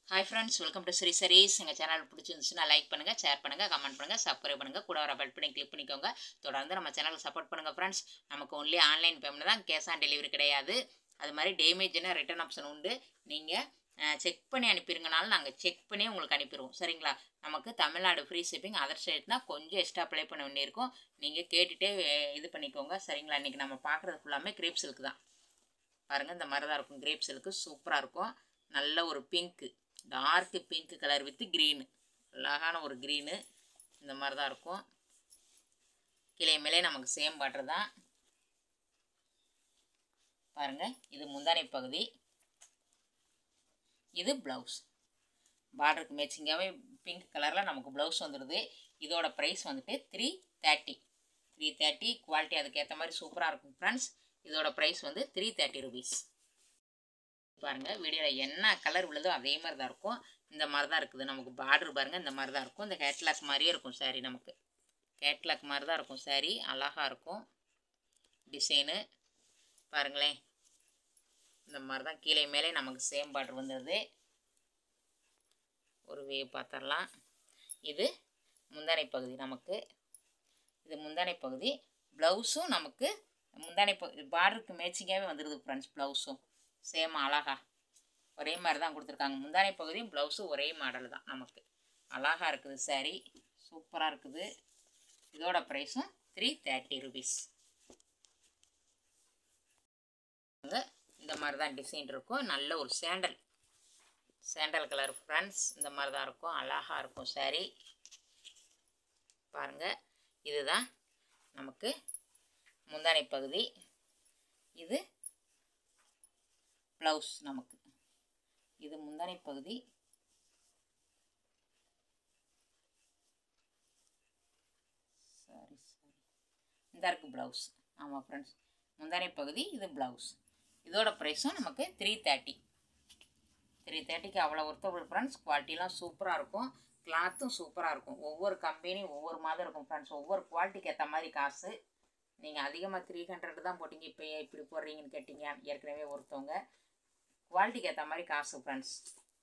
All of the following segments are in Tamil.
hi friends welcome to Sri sarees எங்கள் சேனல் பிடிச்சிருந்துச்சுன்னா லைக் பண்ணுங்கள் ஷேர் பண்ணுங்கள் கமெண்ட் பண்ணுங்கள் சப்ஸ்கிரைப் பண்ணுங்கள் கூட வர பெல் பண்ணி கிளிக் பண்ணிக்கோங்க தொடர்ந்து நம்ம சேனலுக்கு சப்போர்ட் பண்ணுங்கள் ஃப்ரெண்ட்ஸ் நமக்கு ஒன்லி ஆன்லைன் பேமெண்ட் தான் கேஷ் ஆன் டெலிவரி கிடையாது அது மாதிரி டேமேஜ்னா ரிட்டர்ன் ஆப்ஷன் உண்டு நீங்கள் செக் பண்ணி அனுப்பிடுங்கனாலும் நாங்கள் செக் பண்ணி உங்களுக்கு அனுப்பிடுவோம் சரிங்களா நமக்கு தமிழ்நாடு ஃப்ரீ ஷிப்பிங் அதர் ஸ்டேட்னா கொஞ்சம் எக்ஸ்ட்ரா அப்ளை பண்ண வேண்டியிருக்கும் நீங்கள் கேட்டுகிட்டே இது பண்ணிக்கோங்க சரிங்களா இன்றைக்கி நம்ம பார்க்குறது ஃபுல்லாமே கிரேப் சில்க் தான் பாருங்கள் இந்த மாதிரி தான் இருக்கும் கிரேப் சில்க்கு சூப்பராக இருக்கும் நல்ல ஒரு pink dark pink colour with green அழகான ஒரு க்ரீனு இந்த மாதிரி தான் இருக்கும் கிளை மேலே நமக்கு சேம் பாட்டர் தான் பாருங்கள் இது முந்தானை பகுதி இது ப்ளவுஸ் பார்டருக்கு மேட்சிங்காகவே பிங்க் கலரில் நமக்கு ப்ளவுஸ் வந்துடுது இதோட ப்ரைஸ் வந்துட்டு three thirty three thirty quality அதுக்கேற்ற மாதிரி சூப்பராக இருக்கும் ஃப்ரெண்ட்ஸ் இதோட ப்ரைஸ் வந்து த்ரீ தேர்ட்டி ருபீஸ் பாருங்கள் வீடியோவில் என்ன கலர் உள்ளதோ அதே மாதிரி தான் இருக்கும் இந்த மாதிரி தான் இருக்குது நமக்கு பார்டர் பாருங்கள் இந்த மாதிரி தான் இருக்கும் இந்த கேட்லாக் மாதிரியே இருக்கும் சாரீ நமக்கு கேட்லாக் மாதிரி தான் இருக்கும் சாரீ அழகாக இருக்கும் டிசைனு பாருங்களேன் இந்த மாதிரி தான் கீழே மேலே நமக்கு சேம் பார்டர் வந்துடுது ஒரு வே பார்த்துடலாம் இது முந்தானை பகுதி நமக்கு இது முந்தானை பகுதி ப்ளவுஸும் நமக்கு முந்தானை பகுதி பார்டருக்கு மேட்சிங்காகவே வந்துடுது ஃப்ரெண்ட்ஸ் ப்ளவுஸும் சேம் அழகா ஒரே மாதிரி தான் கொடுத்துருக்காங்க முந்தானை பகுதியும் ப்ளவுஸும் ஒரே மாடல் தான் நமக்கு அழகாக இருக்குது சாரீ சூப்பராக இருக்குது இதோட ப்ரைஸும் த்ரீ தேர்ட்டி ருபீஸ் இந்த மாதிரி தான் டிசைன் இருக்கும் நல்ல ஒரு சேண்டல் சேண்டல் கலர் ஃப்ரெண்ட்ஸ் இந்த மாதிரி தான் இருக்கும் அழகாக இருக்கும் சாரீ பாருங்கள் இதுதான் நமக்கு முந்தானை பகுதி இது ப்ளவுஸ் நமக்கு இது முந்தானை பகுதி சாரி சாரி இந்த இருக்கு ப்ளவுஸ் ஆமாம் ஃப்ரெண்ட்ஸ் முந்தானை பகுதி இது ப்ளவுஸ் இதோட ப்ரைஸும் நமக்கு த்ரீ தேர்ட்டி த்ரீ தேர்ட்டிக்கு அவ்வளோ ஒர்த்தபிள் ஃப்ரெண்ட்ஸ் குவாலிட்டிலாம் சூப்பராக இருக்கும் கிளாத்தும் சூப்பராக இருக்கும் ஒவ்வொரு கம்பெனியும் ஒவ்வொரு மாதிரி இருக்கும் ஃப்ரெண்ட்ஸ் ஒவ்வொரு குவாலிட்டிக்கு ஏற்ற மாதிரி காசு நீங்கள் அதிகமாக த்ரீ ஹண்ட்ரட் தான் போட்டிங்க இப்போ இப்படி போடுறீங்கன்னு கேட்டிங்க ஏற்கனவே ஒருத்தவங்க குவாலிட்டிக்கு ஏற்ற மாதிரி காசு ஃப்ரெண்ட்ஸ்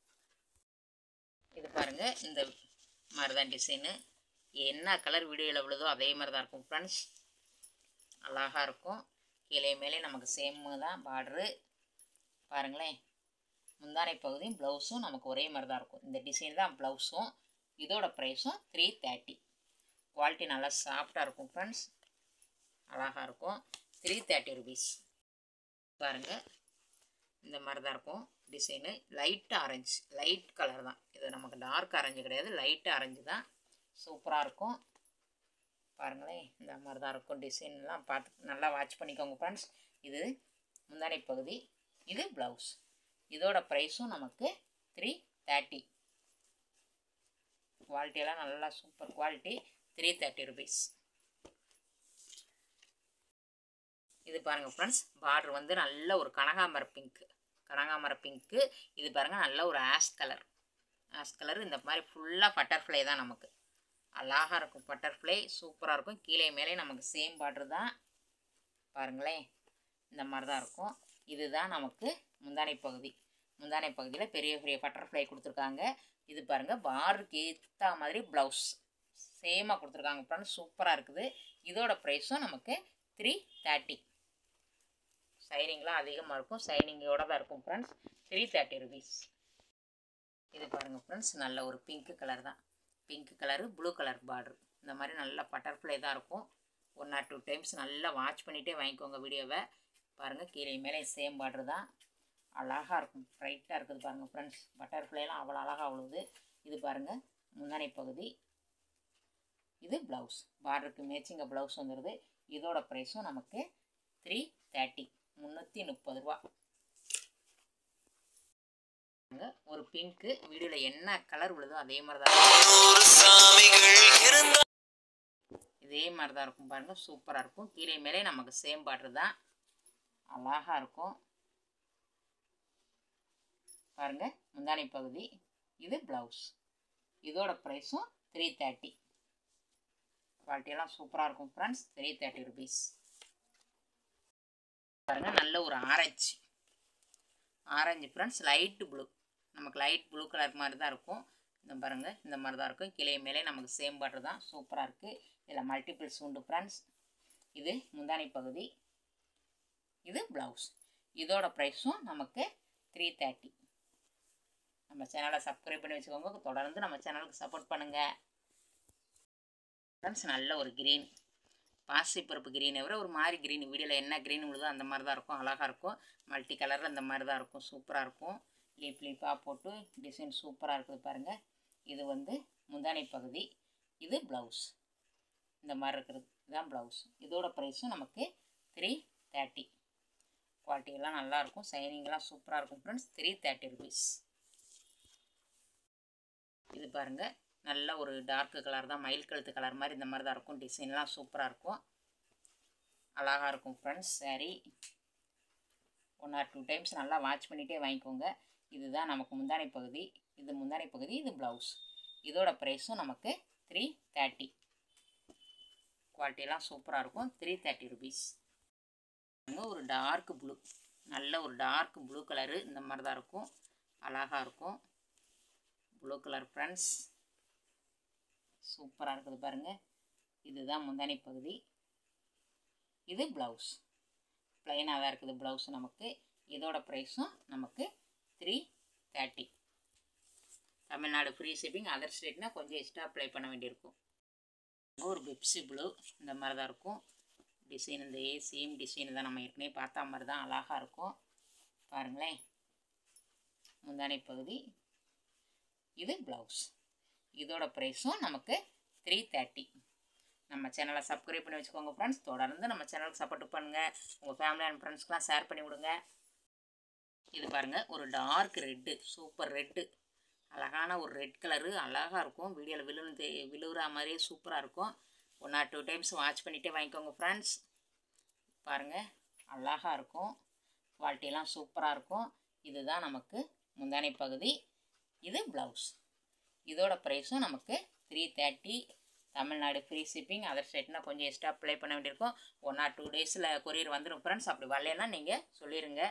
இது பாருங்கள் இந்த மாதிரி தான் டிசைனு என்ன கலர் வீடியோவில் உள்ளதோ அதே மாதிரி தான் இருக்கும் ஃப்ரெண்ட்ஸ் அழகாக இருக்கும் கீழே மேலே நமக்கு சேம்மு தான் பார்டரு பாருங்களேன் முந்தானை பகுதியும் ப்ளவுஸும் நமக்கு ஒரே மாதிரி தான் இருக்கும் இந்த டிசைன் தான் ப்ளவுஸும் இதோட ப்ரைஸும் த்ரீ தேர்ட்டி குவாலிட்டி நல்லா சாஃப்டாக இருக்கும் ஃப்ரெண்ட்ஸ் அழகாக இருக்கும் த்ரீ தேர்ட்டி ருபீஸ் பாருங்கள் இந்த மாதிரி தான் இருக்கும் design light orange light colour தான் இது நமக்கு டார்க் ஆரஞ்சு கிடையாது லைட் ஆரஞ்சு தான் சூப்பராக இருக்கும் பாருங்களேன் இந்த மாதிரி தான் இருக்கும் டிசைன்லாம் பார்த்து நல்லா வாட்ச் பண்ணிக்கோங்க ஃப்ரெண்ட்ஸ் இது முந்தானை பகுதி இது ப்ளவுஸ் இதோட ப்ரைஸும் நமக்கு த்ரீ தேர்ட்டி குவாலிட்டியெல்லாம் நல்லா super quality three thirty rupees இது பாருங்கள் ஃப்ரெண்ட்ஸ் பார்டர் வந்து நல்ல ஒரு கனகாமர பிங்க்கு கனகாமர பிங்க்கு இது பாருங்கள் நல்ல ஒரு ஆஷ் கலர் ஆஷ் கலர் இந்த மாதிரி ஃபுல்லாக பட்டர்ஃப்ளை தான் நமக்கு அழகாக இருக்கும் பட்டர்ஃப்ளை சூப்பராக இருக்கும் கீழே மேலே நமக்கு சேம் பார்டர் தான் பாருங்களேன் இந்த மாதிரி தான் இருக்கும் இதுதான் நமக்கு முந்தானை பகுதி முந்தானை பகுதியில் பெரிய பெரிய பட்டர்ஃப்ளை கொடுத்துருக்காங்க இது பாருங்கள் பார்டருக்கு ஏற்ற மாதிரி ப்ளவுஸ் சேமாக கொடுத்துருக்காங்க ஃப்ரெண்ட்ஸ் சூப்பராக இருக்குது இதோட ப்ரைஸும் நமக்கு த்ரீ தேர்ட்டி ஷைனிங்லாம் அதிகமாக இருக்கும் ஷைனிங்கோட தான் இருக்கும் ஃப்ரெண்ட்ஸ் த்ரீ தேர்ட்டி ருபீஸ் இது பாருங்கள் ஃப்ரெண்ட்ஸ் நல்ல ஒரு பிங்க் கலர் தான் pink colour blue colour border இந்த மாதிரி நல்ல பட்டர்ஃப்ளை தான் இருக்கும் ஒன் ஆர் டூ டைம்ஸ் நல்லா வாட்ச் பண்ணிகிட்டே வாங்கிக்கோங்க வீடியோவை பாருங்கள் கீழே மேலே சேம் பார்டர் தான் அழகாக இருக்கும் ப்ரைட்டாக இருக்குது பாருங்கள் ஃப்ரெண்ட்ஸ் பட்டர்ஃப்ளைலாம் அவ்வளோ அழகாக உழுவுது இது பாருங்கள் முந்தானை பகுதி இது ப்ளவுஸ் பார்டருக்கு மேட்சிங்க ப்ளவுஸ் வந்துடுது இதோட ப்ரைஸும் நமக்கு த்ரீ தேர்ட்டி முந்நூற்றி முப்பது ரூபா ஒரு பிங்க்கு வீடியோவில் என்ன கலர் உள்ளதோ அதே மாதிரி தான் இதே மாதிரி தான் இருக்கும் பாருங்கள் சூப்பராக இருக்கும் கீழே மேலே நமக்கு சேம் பார்டர் தான் அழகாக இருக்கும் பாருங்கள் முந்தானை பகுதி இது ப்ளவுஸ் இதோட ப்ரைஸும் த்ரீ தேர்ட்டி குவாலிட்டியெல்லாம் சூப்பராக இருக்கும் ஃப்ரெண்ட்ஸ் த்ரீ தேர்ட்டி ருபீஸ் பாருங்கள் நல்ல ஒரு orange orange friends light blue நமக்கு லைட் ப்ளூ கலர் மாதிரி தான் இருக்கும் இந்த பாருங்கள் இந்த மாதிரி தான் இருக்கும் கிளை மேலே நமக்கு சேம் பார்டர் தான் சூப்பராக இருக்குது இதில் மல்டிபிள்ஸ் உண்டு ஃப்ரெண்ட்ஸ் இது முந்தானை பகுதி இது ப்ளவுஸ் இதோட ப்ரைஸும் நமக்கு த்ரீ தேர்ட்டி நம்ம சேனலை சப்ஸ்கிரைப் பண்ணி வச்சுக்கோங்க தொடர்ந்து நம்ம சேனலுக்கு சப்போர்ட் பண்ணுங்கள் ஃப்ரெண்ட்ஸ் நல்ல ஒரு க்ரீன் பாசிப்பருப்பு க்ரீனை விட ஒரு மாதிரி க்ரீன் வீடியோவில் என்ன க்ரீன் விழுதோ அந்த மாதிரி தான் இருக்கும் அழகாக இருக்கும் மல்டி கலரில் அந்த மாதிரி தான் இருக்கும் சூப்பராக இருக்கும் லீப் லீப்பாக போட்டு டிசைன் சூப்பராக இருக்குது பாருங்கள் இது வந்து முந்தானை பகுதி இது ப்ளவுஸ் இந்த மாதிரி இருக்கிறது இதுதான் ப்ளவுஸ் இதோட ப்ரைஸும் நமக்கு த்ரீ தேர்ட்டி குவாலிட்டியெல்லாம் நல்லாயிருக்கும் ஷைனிங்லாம் சூப்பராக இருக்கும் ஃப்ரெண்ட்ஸ் த்ரீ தேர்ட்டி ருபீஸ் இது பாருங்கள் நல்ல ஒரு டார்க்கு கலர் தான் மயில் கழுத்து கலர் மாதிரி இந்த மாதிரி தான் இருக்கும் டிசைன்லாம் சூப்பராக இருக்கும் அழகாக இருக்கும் friends sari one or two times நல்லா வாட்ச் பண்ணிகிட்டே வாங்கிக்கோங்க இதுதான் நமக்கு முந்தானை பகுதி இது முந்தானை பகுதி இது ப்ளவுஸ் இதோட ப்ரைஸும் நமக்கு த்ரீ தேர்ட்டி குவாலிட்டியெல்லாம் சூப்பராக இருக்கும் த்ரீ தேர்ட்டி ருபீஸ் ஒரு டார்க் ப்ளூ நல்ல ஒரு டார்க் ப்ளூ கலரு இந்த மாதிரி தான் இருக்கும் அழகாக இருக்கும் ப்ளூ கலர் ஃப்ரெண்ட்ஸ் சூப்பராக இருக்குது பாருங்கள் இதுதான் முந்தானை பகுதி இது ப்ளவுஸ் ப்ளைனாக தான் இருக்குது ப்ளவுஸ் நமக்கு இதோட ப்ரைஸும் நமக்கு three thirty Tamil Nadu free shipping other ஸ்டேட்னால் கொஞ்சம் எக்ஸ்ட்ரா அப்ளை பண்ண வேண்டியிருக்கும் ஒரு பெப்சி ப்ளூ இந்த மாதிரி தான் இருக்கும் டிசைன் இந்த சேம் டிசைன் தான் நம்ம ஏற்கனவே பார்த்தா மாதிரி தான் அழகாக இருக்கும் பாருங்களேன் முந்தானை பகுதி இது ப்ளவுஸ் இதோட ப்ரைஸும் நமக்கு த்ரீ தேர்ட்டி நம்ம சேனலை சப்ஸ்கிரைப் பண்ணி வச்சுக்கோங்க ஃப்ரெண்ட்ஸ் தொடர்ந்து நம்ம சேனலுக்கு சப்போர்ட் பண்ணுங்கள் உங்கள் ஃபேமிலி அண்ட் ஃப்ரெண்ட்ஸ்க்கெலாம் ஷேர் பண்ணி விடுங்க இது பாருங்கள் ஒரு டார்க் ரெட்டு சூப்பர் ரெட்டு அழகான ஒரு ரெட் கலரு அழகாக இருக்கும் வீடியோவில் விழுந்து விழுவுற மாதிரியே சூப்பராக இருக்கும் one or two times watch பண்ணிகிட்டே வாங்கிக்கோங்க ஃப்ரெண்ட்ஸ் பாருங்கள் அழகாக இருக்கும் குவாலிட்டியெல்லாம் சூப்பராக இருக்கும் இதுதான் நமக்கு முந்தானை பகுதி இது ப்ளவுஸ் இதோட ப்ரைஸும் நமக்கு three thirty Tamil Nadu free shipping other ஸ்டேட்னா கொஞ்சம் எக்ஸ்ட்ரா அப்ளை பண்ண வேண்டியிருக்கும் ஒன் ஆர் டூ டேஸில் கொரியர் வந்துடும் ஃப்ரெண்ட்ஸ் அப்படி வரலன்னா நீங்கள் சொல்லிடுங்க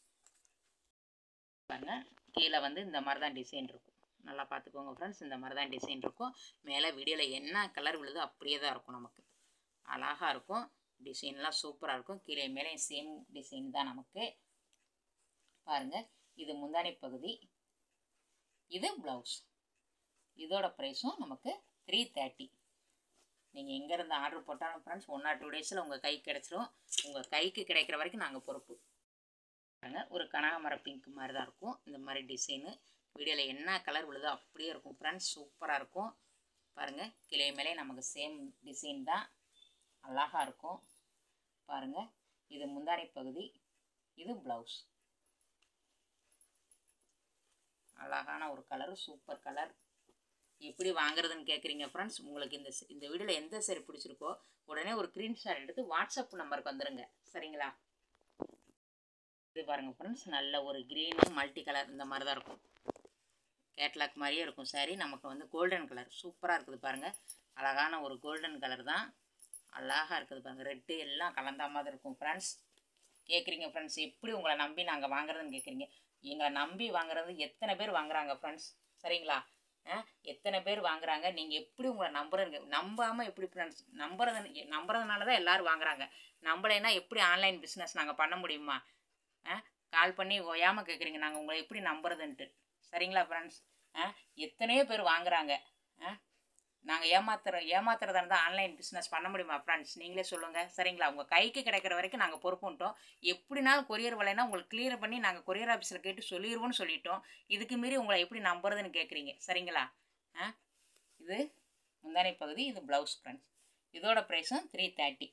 பாருங்க கீழே வந்து இந்த மாதிரி தான் டிசைன் இருக்கும் நல்லா பார்த்துக்கோங்க ஃப்ரெண்ட்ஸ் இந்த மாதிரி தான் டிசைன் இருக்கும் மேலே வீடியோவில் என்ன கலர் விழுதோ அப்படியே தான் இருக்கும் நமக்கு அழகாக இருக்கும் டிசைன்லாம் சூப்பராக இருக்கும் கீழே மேலே சேம் டிசைன் தான் நமக்கு பாருங்கள் இது முந்தானை பகுதி இது ப்ளவுஸ் இதோட ப்ரைஸும் நமக்கு த்ரீ தேர்ட்டி நீங்கள் எங்கேருந்து ஆர்டர் போட்டாலும் ஃப்ரெண்ட்ஸ் ஒன் ஆர் டூ டேஸில் உங்கள் கைக்கு கிடச்சிரும் உங்கள் கைக்கு கிடைக்கிற வரைக்கும் நாங்கள் பொறுப்பு பாருங்க ஒரு கனகாமர பிங்க் மாதிரி தான் இருக்கும் இந்த மாதிரி டிசைனு வீடியோவில் என்ன கலர் விழுதோ அப்படியே இருக்கும் ஃப்ரெண்ட்ஸ் சூப்பராக இருக்கும் பாருங்கள் கிளை மேலே நமக்கு சேம் டிசைன் தான் அழகாக இருக்கும் பாருங்கள் இது முந்தானை பகுதி இது ப்ளவுஸ் அழகான ஒரு கலரு சூப்பர் கலர் எப்படி வாங்குறதுன்னு கேட்குறீங்க ஃப்ரெண்ட்ஸ் உங்களுக்கு இந்த இந்த வீடியோவில் எந்த சரி பிடிச்சிருக்கோ உடனே ஒரு ஸ்க்ரீன்ஷாட் எடுத்து வாட்ஸ்அப் நம்பருக்கு வந்துடுங்க சரிங்களா இது பாருங்கள் ஃப்ரெண்ட்ஸ் நல்ல ஒரு க்ரீனு மல்டி கலர் இந்த மாதிரி தான் இருக்கும் கேட்லாக் மாதிரியே இருக்கும் சாரி நமக்கு வந்து கோல்டன் கலர் சூப்பராக இருக்குது பாருங்கள் அழகான ஒரு கோல்டன் கலர் தான் அழகாக இருக்குது பாருங்கள் ரெட்டு எல்லாம் கலந்த மாதிரி இருக்கும் ஃப்ரெண்ட்ஸ் கேட்குறீங்க ஃப்ரெண்ட்ஸ் எப்படி உங்களை நம்பி நாங்கள் வாங்குறதுன்னு கேட்குறீங்க எங்களை நம்பி வாங்குறது எத்தனை பேர் வாங்குறாங்க ஃப்ரெண்ட்ஸ் சரிங்களா எத்தனை பேர் வாங்குறாங்க நீங்கள் எப்படி உங்களை நம்புறதுங்க நம்பாமல் எப்படி ஃப்ரெண்ட்ஸ் நம்புறது நம்புறதுனால தான் எல்லோரும் வாங்குறாங்க நம்பலைன்னா எப்படி ஆன்லைன் பிஸ்னஸ் நாங்கள் பண்ண முடியுமா கால் பண்ணி ஓயாமல் கேட்குறீங்க நாங்கள் உங்களை எப்படி நம்புறதுன்ட்டு சரிங்களா ஃப்ரெண்ட்ஸ் எத்தனையோ பேர் வாங்குறாங்க நாங்கள் ஏமாத்துற ஏமாத்துறதா இருந்தால் ஆன்லைன் பிஸ்னஸ் பண்ண முடியுமா ஃப்ரெண்ட்ஸ் நீங்களே சொல்லுங்கள் சரிங்களா உங்கள் கைக்கு கிடைக்கிற வரைக்கும் நாங்கள் பொறுப்புன்ட்டோம் எப்படினாலும் கொரியர் வலைனா உங்களுக்கு கிளியர் பண்ணி நாங்கள் கொரியர் ஆஃபீஸில் கேட்டு சொல்லிடுவோம்னு சொல்லிட்டோம் இதுக்கு மீறி உங்களை எப்படி நம்புறதுன்னு கேட்குறீங்க சரிங்களா ஆ இது முந்தானை பகுதி இது ப்ளவுஸ் ஃப்ரெண்ட்ஸ் இதோட ப்ரைஸும் த்ரீ தேர்ட்டி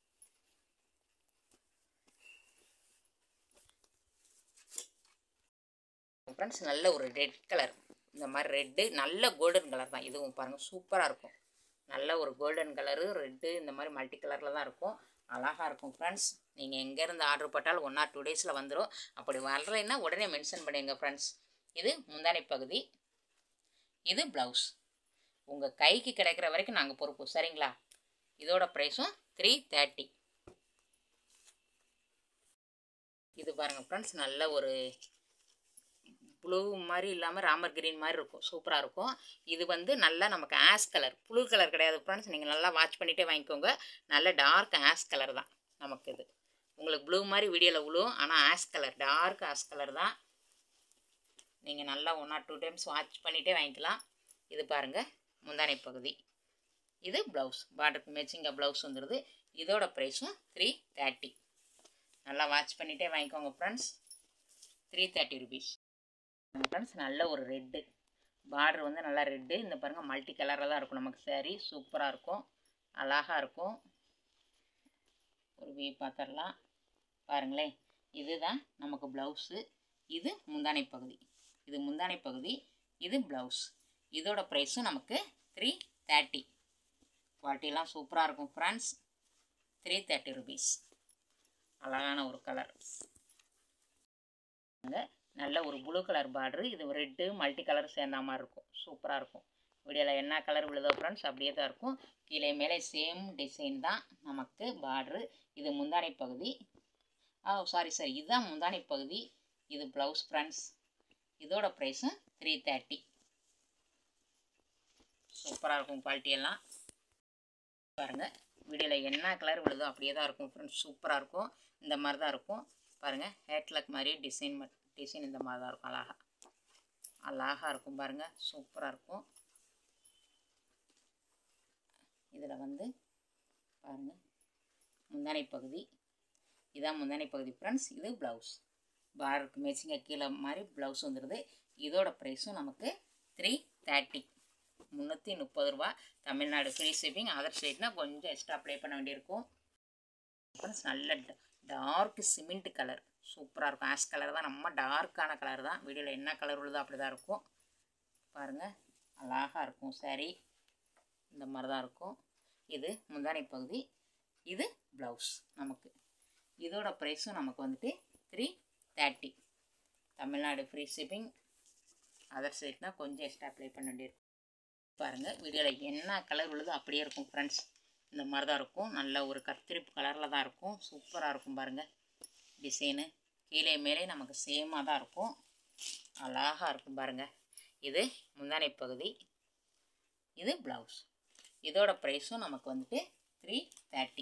ஃப்ரெண்ட்ஸ் நல்ல ஒரு ரெட் கலர் இந்த மாதிரி ரெட்டு நல்ல கோல்டன் கலர் தான் இதுவும் பாருங்கள் சூப்பராக இருக்கும் நல்ல ஒரு கோல்டன் கலரு ரெட்டு இந்த மாதிரி மல்டி கலரில் தான் இருக்கும் அழகாக இருக்கும் ஃப்ரெண்ட்ஸ் நீங்கள் எங்கேருந்து ஆர்டர் போட்டாலும் ஒன் ஆர் டூ டேஸில் வந்துடும் அப்படி வரலைன்னா உடனே மென்ஷன் பண்ணிடுங்க ஃப்ரெண்ட்ஸ் இது முந்தானை பகுதி இது ப்ளவுஸ் உங்கள் கைக்கு கிடைக்கிற வரைக்கும் நாங்கள் பொறுப்பு சரிங்களா இதோட ப்ரைஸும் த்ரீ தேர்ட்டி இது பாருங்கள் ஃப்ரெண்ட்ஸ் நல்ல ஒரு ப்ளூ மாதிரி இல்லாமல் ராமர் கிரீன் மாதிரி இருக்கும் சூப்பராக இருக்கும் இது வந்து நல்லா நமக்கு ஆஸ் கலர் ப்ளூ கலர் கிடையாது ஃப்ரெண்ட்ஸ் நீங்கள் நல்லா வாட்ச் பண்ணிகிட்டே வாங்கிக்கோங்க நல்ல டார்க் ஆஸ் கலர் தான் நமக்கு இது உங்களுக்கு ப்ளூ மாதிரி வீடியோவில் விழுவும் ஆனால் ash colour dark ash colour தான் நீங்கள் நல்லா one or two times watch பண்ணிகிட்டே வாங்கிக்கலாம் இது பாருங்கள் முந்தானை பகுதி இது ப்ளவுஸ் பார்டருக்கு மேட்சிங்காக ப்ளவுஸ் வந்துடுது இதோட ப்ரைஸும் த்ரீ தேர்ட்டி நல்லா வாட்ச் பண்ணிகிட்டே வாங்கிக்கோங்க friends three thirty rupees friends நல்ல ஒரு ரெட்டு பார்டர் வந்து நல்லா ரெட்டு இந்த பாருங்கள் மல்டி கலரில் தான் இருக்கும் நமக்கு saree சூப்பராக இருக்கும் அழகாக இருக்கும் ஒரு வி பார்த்துடலாம் பாருங்களேன் இதுதான் நமக்கு ப்ளவுஸு இது முந்தானை பகுதி இது முந்தானை பகுதி இது ப்ளவுஸ் இதோட ப்ரைஸும் நமக்கு த்ரீ தேர்ட்டி குவாலிட்டிலாம் சூப்பராக இருக்கும் ஃப்ரெண்ட்ஸ் த்ரீ தேர்ட்டி ருபீஸ் அழகான ஒரு கலர் நல்ல ஒரு ப்ளூ கலர் பார்டரு இது ரெட்டு மல்டி கலர் சேர்ந்த மாதிரி இருக்கும் சூப்பராக இருக்கும் வீடியோவில் என்ன கலர் விழுதோ ஃப்ரெண்ட்ஸ் அப்படியே தான் இருக்கும் கீழே மேலே சேம் டிசைன் தான் நமக்கு பார்டரு இது முந்தானை பகுதி ஆ சாரி சார் இதுதான் முந்தானை பகுதி இது ப்ளவுஸ் ஃப்ரெண்ட்ஸ் இதோட ப்ரைஸும் த்ரீ தேர்ட்டி சூப்பராக இருக்கும் குவாலிட்டி எல்லாம் பாருங்கள் வீடியோவில் என்ன கலர் விழுதோ அப்படியே தான் இருக்கும் ஃப்ரெண்ட்ஸ் சூப்பராக இருக்கும் இந்த மாதிரி தான் இருக்கும் பாருங்கள் ஹேட்லக் மாதிரி டிசைன் டிசைன் இந்த மாதிரி தான் இருக்கும் அழகா அழகாக இருக்கும் பாருங்கள் சூப்பராக இருக்கும் இதில் வந்து பாருங்கள் முந்தானை பகுதி இதான் முந்தானை பகுதி ஃப்ரெண்ட்ஸ் இது ப்ளவுஸ் பார்டருக்கு மேட்சிங்காக கீழே மாதிரி ப்ளவுஸ் வந்துடுது இதோட ப்ரைஸும் நமக்கு த்ரீ தேர்ட்டி முந்நூற்றி முப்பது ரூபா தமிழ்நாடு ஃப்ரீ ஷிப்பிங் அதர் ஸ்டேட்னா கொஞ்சம் எக்ஸ்ட்ரா ப்ளே பண்ண வேண்டியிருக்கும் ஃப்ரெண்ட்ஸ் நல்ல டார்க் சிமெண்ட் கலர் சூப்பராக இருக்கும் ஆஷ் கலர் தான் நம்ம டார்க்கான கலர் தான் வீடியோவில் என்ன கலர் உள்ளதோ அப்படி தான் இருக்கும் பாருங்கள் அழகாக இருக்கும் saree இந்த மாதிரி தான் இருக்கும் இது முந்தானை பகுதி இது ப்ளவுஸ் நமக்கு இதோட ப்ரைஸும் நமக்கு வந்துட்டு three thirty Tamil Nadu free shipping other சைட்னா கொஞ்சம் எக்ஸ்ட்ரா ப்ளே பண்ண வேண்டியிருக்கும் பாருங்கள் வீடியோவில் என்ன கலர் உள்ளதோ அப்படியே இருக்கும் ஃப்ரெண்ட்ஸ் இந்த மாதிரி தான் இருக்கும் நல்ல ஒரு கத்திரிப்பு கலரில் தான் இருக்கும் சூப்பராக இருக்கும் பாருங்கள் டிசைனு கீழே மேலே நமக்கு சேமாக தான் இருக்கும் அழகாக இருக்கும் பாருங்கள் இது முந்தானை பகுதி இது ப்ளவுஸ் இதோட ப்ரைஸும் நமக்கு வந்துட்டு த்ரீ தேர்ட்டி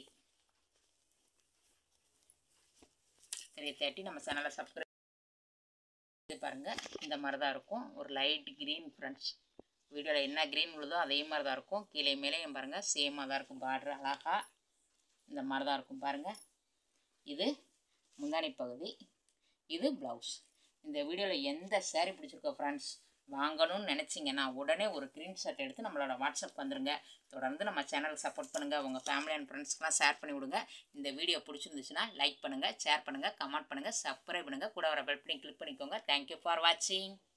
த்ரீ தேர்ட்டி நம்ம சேனலை சப்ஸ்கிரைப் இது பாருங்கள் இந்த மாதிரி தான் இருக்கும் ஒரு லைட் க்ரீன் ஃப்ரெண்ட்ஸ் வீடியோவில் என்ன க்ரீன் உள்ளதோ அதே மாதிரி தான் இருக்கும் கீழே மேலேயும் பாருங்கள் சேமாக தான் இருக்கும் பார்டர் அழகாக இந்த மாதிரி தான் இருக்கும் பாருங்கள் இது முந்தானை பகுதி இது ப்ளவுஸ் இந்த வீடியோவில் எந்த saree பிடிச்சிருக்கோ ஃப்ரெண்ட்ஸ் வாங்கணும்னு நினச்சிங்கன்னா உடனே ஒரு ஷாட் எடுத்து நம்மளோட வாட்ஸ்அப் வந்துருங்க தொடர்ந்து நம்ம சேனலை சப்போர்ட் பண்ணுங்கள் உங்கள் ஃபேமிலி அண்ட் ஃப்ரெண்ட்ஸ்க்கெலாம் ஷேர் பண்ணி விடுங்க இந்த வீடியோ பிடிச்சிருந்துச்சுன்னா லைக் பண்ணுங்கள் ஷேர் பண்ணுங்கள் கமெண்ட் பண்ணுங்கள் சப்ஸ்கிரைப் பண்ணுங்கள் கூட வர பெல் பண்ணி கிளிக் பண்ணிக்கோங்க தேங்க்யூ ஃபார் வாட்சிங்